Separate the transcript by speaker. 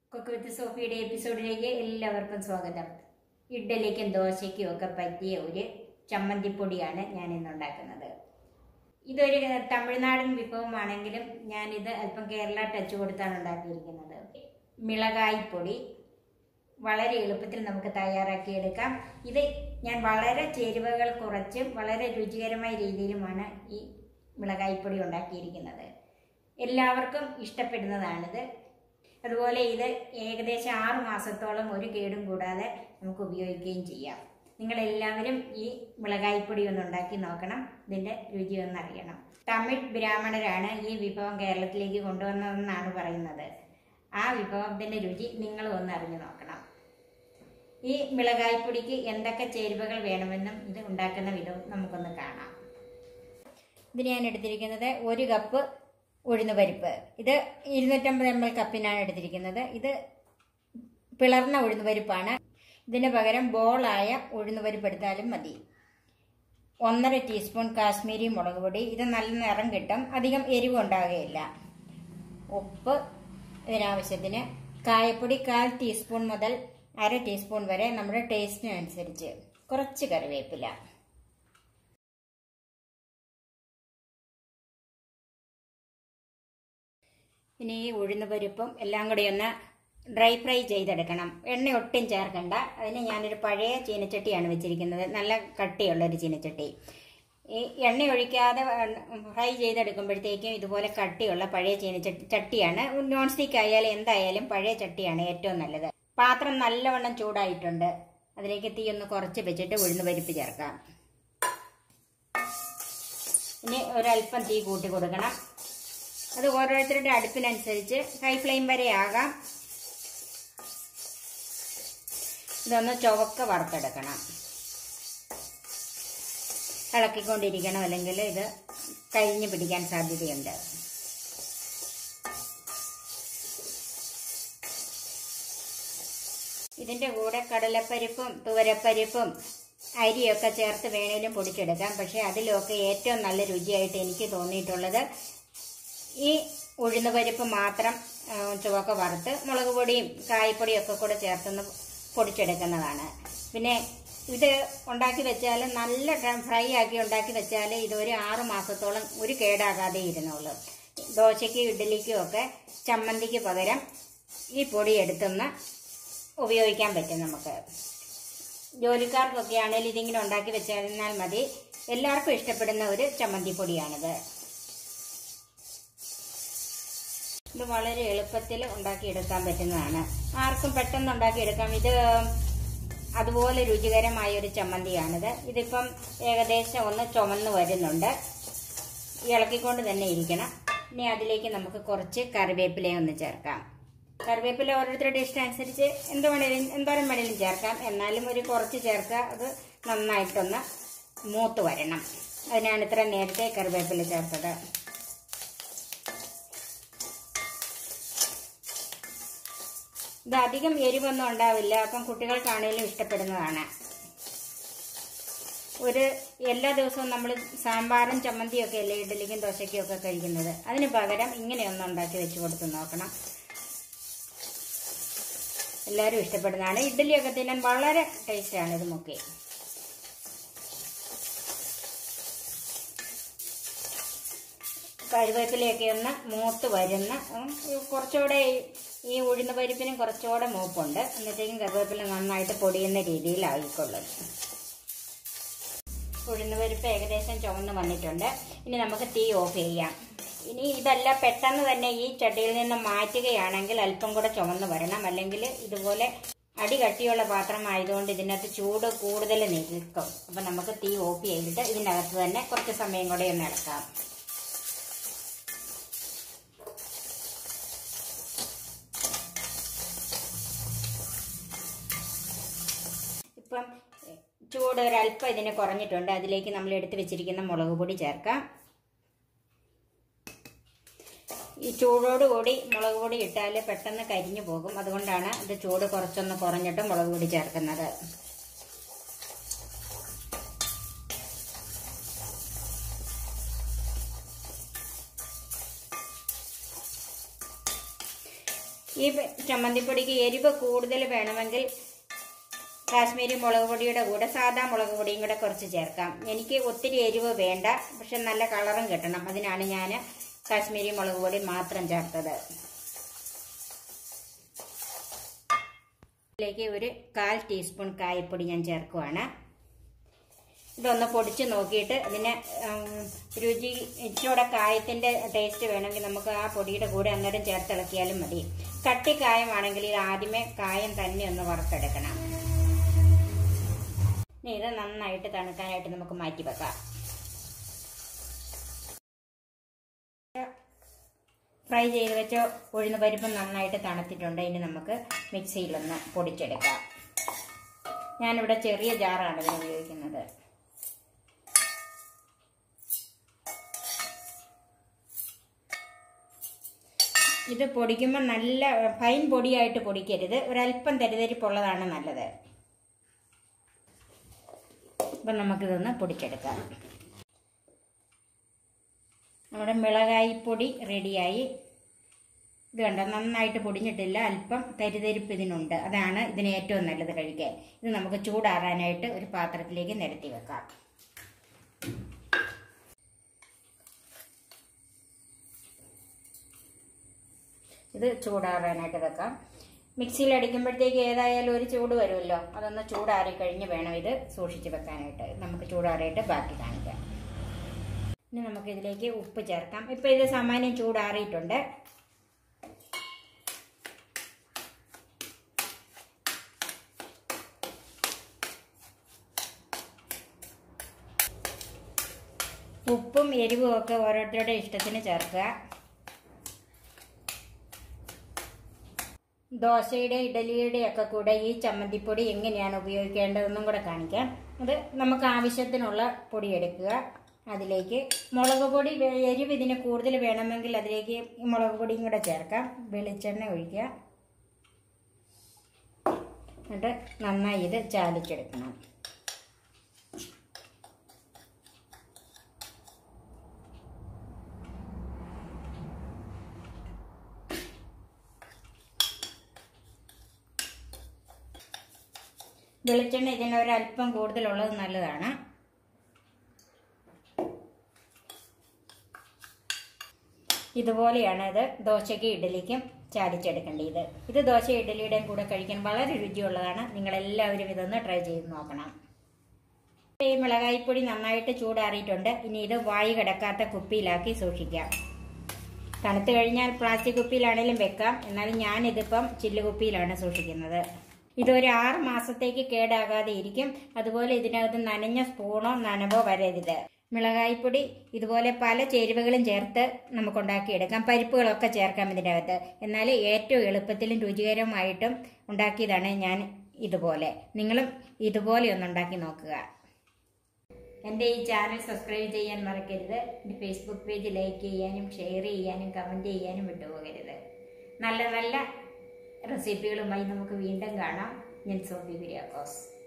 Speaker 1: cook with സോഫിയുടെ എപ്പിസോഡിലേക്ക് എല്ലാവർക്കും സ്വാഗതം ഇഡ്ഡലിക്കും ദോശയ്ക്കും ഒക്കെ പറ്റിയ ഒരു ചമ്മന്തിപ്പൊടിയാണ് ഞാൻ ഇന്ന് ഉണ്ടാക്കുന്നത് ഇതൊരു തമിഴ്നാടൻ വിഭവമാണെങ്കിലും ഞാനിത് അല്പം കേരള ടച്ച് കൊടുത്താണ് ഉണ്ടാക്കിയിരിക്കുന്നത് മിളകായ്പൊടി വളരെ എളുപ്പത്തിൽ നമുക്ക് തയ്യാറാക്കിയെടുക്കാം ഇത് ഞാൻ വളരെ ചേരുവകൾ കുറച്ചും വളരെ രുചികരമായ രീതിയിലുമാണ് ഈ മിളകായ്പൊടി ഉണ്ടാക്കിയിരിക്കുന്നത് എല്ലാവർക്കും ഇഷ്ടപ്പെടുന്നതാണിത് അതുപോലെ ഇത് ഏകദേശം ആറ് മാസത്തോളം ഒരു കേടും കൂടാതെ നമുക്ക് ഉപയോഗിക്കുകയും ചെയ്യാം നിങ്ങളെല്ലാവരും ഈ മിളകായ്പൊടി ഒന്ന് ഉണ്ടാക്കി നോക്കണം ഇതിൻ്റെ രുചി ഒന്ന് അറിയണം തമിഴ് ബ്രാഹ്മണരാണ് ഈ വിഭവം കേരളത്തിലേക്ക് കൊണ്ടുവന്നതെന്നാണ് പറയുന്നത് ആ വിഭവത്തിൻ്റെ രുചി നിങ്ങളും ഒന്ന് അറിഞ്ഞു നോക്കണം ഈ മിളകായ്പൊടിക്ക് എന്തൊക്കെ ചേരുവകൾ വേണമെന്നും ഇത് ഉണ്ടാക്കുന്ന വിധവും നമുക്കൊന്ന് കാണാം ഇതിന് ഞാൻ എടുത്തിരിക്കുന്നത് ഒരു കപ്പ് ഉഴുന്ന് പരിപ്പ് ഇത് ഇരുന്നൂറ്റമ്പത് എം എൽ കപ്പിനാണ് എടുത്തിരിക്കുന്നത് ഇത് പിളർന്ന ഉഴുന്ന് പരിപ്പാണ് ഇതിന് പകരം ബോളായ ഉഴുന്ന് പരിപ്പ് എടുത്താലും മതി ഒന്നര ടീസ്പൂൺ കാശ്മീരി മുളക് പൊടി ഇത് നല്ല നിറം കിട്ടും അധികം എരിവ് ഉണ്ടാകുകയില്ല ഉപ്പ് ഇതിനാവശ്യത്തിന് കായപ്പൊടി കാൽ ടീസ്പൂൺ മുതൽ അര ടീസ്പൂൺ വരെ നമ്മുടെ ടേസ്റ്റിനനുസരിച്ച് കുറച്ച് കറിവേപ്പില ഇനി ഈ ഉഴുന്ന് പരിപ്പും എല്ലാം കൂടി ഒന്ന് ഡ്രൈ ഫ്രൈ ചെയ്തെടുക്കണം എണ്ണ ഒട്ടും ചേർക്കണ്ട അതിന് ഞാനൊരു പഴയ ചീനച്ചട്ടിയാണ് വെച്ചിരിക്കുന്നത് നല്ല കട്ടിയുള്ള ഒരു ചീനച്ചട്ടി ഈ എണ്ണ ഒഴിക്കാതെ ഫ്രൈ ചെയ്തെടുക്കുമ്പോഴത്തേക്കും ഇതുപോലെ കട്ടിയുള്ള പഴയ ചീനച്ചട്ടി ചട്ടിയാണ് നോൺ സ്റ്റിക്ക് ആയാലും എന്തായാലും പഴയ ചട്ടിയാണ് ഏറ്റവും നല്ലത് പാത്രം നല്ലവണ്ണം ചൂടായിട്ടുണ്ട് അതിലേക്ക് തീ ഒന്ന് കുറച്ച് വെച്ചിട്ട് ഉഴുന്ന് പരിപ്പ് ചേർക്കാം ഇനി ഒരല്പം തീ കൂട്ടി കൊടുക്കണം അത് ഓരോരുത്തരുടെ അടുപ്പിനനുസരിച്ച് ഹൈ ഫ്ലെയിം വരെ ആകാം ഇതൊന്ന് ചുവക്ക വറുത്തെടുക്കണം ഇളക്കിക്കൊണ്ടിരിക്കണം അല്ലെങ്കിൽ ഇത് കരിഞ്ഞു പിടിക്കാൻ സാധ്യതയുണ്ട് ഇതിന്റെ കൂടെ കടലപ്പരിപ്പും തുവരപ്പരിപ്പും അരിയൊക്കെ ചേർത്ത് വേണേലും പൊടിച്ചെടുക്കാം പക്ഷെ അതിലൊക്കെ ഏറ്റവും നല്ല രുചിയായിട്ട് എനിക്ക് തോന്നിയിട്ടുള്ളത് ഈ ഉഴുന്ന് പരിപ്പ് മാത്രം ചുവക്ക വറുത്ത് മുളക് പൊടിയും കായ്പൊടിയും ഒക്കെ കൂടെ ചേർത്തൊന്ന് പൊടിച്ചെടുക്കുന്നതാണ് പിന്നെ ഇത് ഉണ്ടാക്കി വെച്ചാൽ നല്ല ഫ്രൈ ആക്കി ഉണ്ടാക്കി വെച്ചാൽ ഇത് ഒരു ആറു മാസത്തോളം ഒരു കേടാകാതെ ഇരുന്നുള്ളൂ ദോശയ്ക്കും ഇഡ്ഡലിക്കും ഒക്കെ ചമ്മന്തിക്ക് പകരം ഈ പൊടി എടുത്തൊന്ന് ഉപയോഗിക്കാൻ പറ്റും നമുക്ക് ജോലിക്കാർക്കൊക്കെ ആണെങ്കിലും ഇതിങ്ങനെ ഉണ്ടാക്കി വെച്ചാൽ മതി എല്ലാവർക്കും ഇഷ്ടപ്പെടുന്ന ഒരു ചമ്മന്തി പൊടിയാണിത് ഇത് വളരെ എളുപ്പത്തിൽ ഉണ്ടാക്കിയെടുക്കാൻ പറ്റുന്നതാണ് ആർക്കും പെട്ടെന്ന് ഉണ്ടാക്കിയെടുക്കാം ഇത് അതുപോലെ രുചികരമായ ഒരു ചമ്മന്തിയാണിത് ഇതിപ്പം ഏകദേശം ഒന്ന് ചുമന്ന് വരുന്നുണ്ട് ഇളക്കിക്കൊണ്ട് തന്നെ ഇരിക്കണം ഇനി അതിലേക്ക് നമുക്ക് കുറച്ച് കറിവേപ്പില ഒന്ന് ചേർക്കാം കറിവേപ്പില ഓരോരുത്തരുടെ ഇഷ്ടം അനുസരിച്ച് എന്ത് വേണേലും എന്തോരം വേണേലും ചേർക്കാം എന്നാലും ഒരു കുറച്ച് ചേർക്കുക അത് നന്നായിട്ടൊന്ന് മൂത്ത് വരണം അതിനാണ് ഇത്ര നേരത്തെ കറിവേപ്പില ചേർത്തത് ഇത് അധികം എരിവൊന്നും ഉണ്ടാവില്ല അപ്പം കുട്ടികൾക്കാണേലും ഇഷ്ടപ്പെടുന്നതാണ് ഒരു എല്ലാ ദിവസവും നമ്മൾ സാമ്പാറും ചമ്മന്തിയും ഒക്കെ അല്ലേ ഇഡ്ഡലിക്കും ദോശയ്ക്കും ഒക്കെ കഴിക്കുന്നത് അതിന് പകരം ഇങ്ങനെയൊന്നും ഉണ്ടാക്കി വെച്ച് കൊടുത്ത് നോക്കണം എല്ലാവരും ഇഷ്ടപ്പെടുന്നതാണ് ഇഡ്ഡലിയൊക്കെ തിന്നാൻ വളരെ ടേസ്റ്റാണ് ഇത് മുക്കി കരുവേപ്പിലയൊക്കെ ഒന്ന് മൂത്ത് വരുന്ന കുറച്ചുകൂടെ ഈ ഉഴുന്ന പരിപ്പിനും കുറച്ചുകൂടെ മൂപ്പുണ്ട് എന്നിട്ടേക്കും കറിവേപ്പില നന്നായിട്ട് പൊടിയുന്ന രീതിയിലായിക്കൊള്ളും ഉഴുന്ന പരിപ്പ് ഏകദേശം ചുവന്ന് വന്നിട്ടുണ്ട് ഇനി നമുക്ക് തീ ഓഫ് ചെയ്യാം ഇനി ഇതല്ല പെട്ടെന്ന് തന്നെ ഈ ചട്ടിയിൽ നിന്ന് മാറ്റുകയാണെങ്കിൽ അല്പം കൂടെ ചുവന്ന് വരണം അല്ലെങ്കിൽ ഇതുപോലെ അടി കട്ടിയുള്ള പാത്രം ആയതുകൊണ്ട് ഇതിനകത്ത് ചൂട് കൂടുതൽ നിൽക്കും അപ്പം നമുക്ക് തീ ഓഫ് ചെയ്തിട്ട് ഇതിനകത്ത് തന്നെ കുറച്ച് സമയം കൂടെ ഒന്ന് ഇളക്കാം ഇപ്പം ചൂട് ഒരല്പം ഇതിന് കുറഞ്ഞിട്ടുണ്ട് അതിലേക്ക് നമ്മൾ എടുത്തു വെച്ചിരിക്കുന്ന മുളക് പൊടി ചേർക്കാം ഈ ചൂടോടുകൂടി മുളക് പൊടി ഇട്ടാൽ പെട്ടെന്ന് കരിഞ്ഞു പോകും അതുകൊണ്ടാണ് ഇത് ചൂട് കുറച്ചൊന്ന് കുറഞ്ഞിട്ട് മുളക് പൊടി ചേർക്കുന്നത് ഈ ചമ്മന്തിപ്പൊടിക്ക് എരിവ് കൂടുതൽ വേണമെങ്കിൽ കാശ്മീരി മുളക് പൊടിയുടെ കൂടെ സാദാ മുളക് പൊടിയും കൂടെ കുറച്ച് ചേർക്കാം എനിക്ക് ഒത്തിരി എരിവ് വേണ്ട പക്ഷെ നല്ല കളറും കിട്ടണം അതിനാണ് ഞാൻ കാശ്മീരി മുളക് പൊടി മാത്രം ചേർത്തത് ഇതിലേക്ക് ഒരു കാൽ ടീസ്പൂൺ കായപ്പൊടി ഞാൻ ചേർക്കുവാണ് ഇതൊന്ന് പൊടിച്ച് നോക്കിയിട്ട് അതിന് ഉം, രുചി ഇച്ചിരൂടെ കായത്തിൻ്റെ ടേസ്റ്റ് വേണമെങ്കിൽ നമുക്ക് ആ പൊടിയുടെ കൂടെ അന്നേരം ചേർത്തിളക്കിയാലും മതി കട്ടി കായമാണെങ്കിൽ ഇത് ആദ്യമേ കായം തന്നെ ഒന്ന് വറുത്തെടുക്കണം ഇനി ഇത് നന്നായിട്ട് തണുക്കാനായിട്ട് നമുക്ക് മാറ്റി വെക്കാം ഫ്രൈ ചെയ്ത് വെച്ച ഉഴുന്ന് പരിപ്പ് നന്നായിട്ട് തണുത്തിട്ടുണ്ട് ഇനി നമുക്ക് മിക്സിയിലൊന്ന് പൊടിച്ചെടുക്കാം ഞാനിവിടെ ചെറിയ ജാറാണ് ഇതിന് ഉപയോഗിക്കുന്നത് ഇത് പൊടിക്കുമ്പോൾ നല്ല ഫൈൻ പൊടിയായിട്ട് പൊടിക്കരുത് ഒരല്പം തരിതരിപ്പുള്ളതാണ് നല്ലത് അപ്പം നമുക്കിതൊന്ന് പൊടിച്ചെടുക്കാം നമ്മുടെ മിളകായിപ്പൊടി റെഡിയായി ഇത് കണ്ടോ നന്നായിട്ട് പൊടിഞ്ഞിട്ടില്ല അല്പം തരിതരിപ്പ് ഇതിനുണ്ട് അതാണ് ഇതിന് ഏറ്റവും നല്ലത് കഴിക്കാൻ ഇത് നമുക്ക് ചൂടാറാനായിട്ട് ഒരു പാത്രത്തിലേക്ക് നിരത്തി വെക്കാം ഇത് ചൂടാറാനായിട്ട് വെക്കാം മിക്സിയിൽ അടിക്കുമ്പോഴത്തേക്ക് ഏതായാലും ഒരു ചൂട് വരുമല്ലോ അതൊന്ന് ചൂടാറി കഴിഞ്ഞ് വേണം ഇത് സൂക്ഷിച്ച് വെക്കാനായിട്ട് നമുക്ക് ചൂടാറിയിട്ട് ബാക്കി കാണിക്കാം ഇനി നമുക്ക് ഇതിലേക്ക് ഉപ്പ് ചേർക്കാം ഇപ്പം ഇത് സാമാന്യം ചൂടാറിയിട്ടുണ്ട് ഉപ്പും എരിവും ഒക്കെ ഓരോരുത്തരുടെ ഇഷ്ടത്തിന് ചേർക്കുക ദോശയുടെ ഇഡലിയുടെ ഒക്കെ കൂടെ ഈ ചമ്മന്തിപ്പൊടി എങ്ങനെയാണ് ഉപയോഗിക്കേണ്ടതെന്നും കൂടെ കാണിക്കാം അത് നമുക്ക് ആവശ്യത്തിനുള്ള പൊടി എടുക്കുക അതിലേക്ക് മുളക് പൊടി വേ- എരിവ് ഇതിന് കൂടുതൽ വേണമെങ്കിൽ അതിലേക്ക് ഈ മുളക് പൊടിയും കൂടെ ചേർക്കാം വെളിച്ചെണ്ണ ഒഴിക്കുക എന്നിട്ട് നന്നായി ഇത് ചാലിച്ചെടുക്കണം വെളിച്ചെണ്ണ ഇതിന് ഒരല്പം കൂടുതലുള്ളത് നല്ലതാണ് ഇതുപോലെയാണ് ഇത് ദോശയ്ക്ക് ഇഡലിക്കും ചാടിച്ചെടുക്കേണ്ടത് ഇത് ദോശ ഇഡലിയുടെയും കൂടെ കഴിക്കാൻ വളരെ രുചിയുള്ളതാണ് നിങ്ങളെല്ലാവരും ഇതൊന്ന് ട്രൈ ചെയ്ത് നോക്കണം ഈ മിളകായിപ്പൊടി നന്നായിട്ട് ചൂടാറിയിട്ടുണ്ട് ഇനി ഇത് വായു കിടക്കാത്ത കുപ്പിയിലാക്കി സൂക്ഷിക്കാം തണുത്ത് കഴിഞ്ഞാൽ പ്ലാസ്റ്റിക് കുപ്പിയിലാണെങ്കിലും വെക്കാം എന്നാലും ഞാനിതിപ്പം ചില്ല് കുപ്പിയിലാണ് സൂക്ഷിക്കുന്നത് ഇതൊരു ആറ് മാസത്തേക്ക് കേടാകാതെ ഇരിക്കും അതുപോലെ ഇതിനകത്ത് നനഞ്ഞ സ്പൂണോ നനവോ വരരുത് മിളകായിപ്പൊടി ഇതുപോലെ പല ചേരുവകളും ചേർത്ത് നമുക്ക് ഉണ്ടാക്കിയെടുക്കാം പരിപ്പുകളൊക്കെ ചേർക്കാം ഇതിനകത്ത് എന്നാൽ ഏറ്റവും എളുപ്പത്തിലും രുചികരമായിട്ടും ഉണ്ടാക്കിയതാണ് ഞാൻ ഇതുപോലെ നിങ്ങളും ഇതുപോലെ ഒന്ന് ഉണ്ടാക്കി നോക്കുക എൻ്റെ ഈ ചാനൽ സബ്സ്ക്രൈബ് ചെയ്യാൻ മറക്കരുത് എൻ്റെ ഫേസ്ബുക്ക് പേജ് ലൈക്ക് ചെയ്യാനും ഷെയർ ചെയ്യാനും കമൻറ്റ് ചെയ്യാനും വിട്ടുപോകരുത് നല്ല നല്ല റെസിപ്പികളുമായി നമുക്ക് വീണ്ടും കാണാം ഞാൻ സോഫി കുര്യാക്കോസ്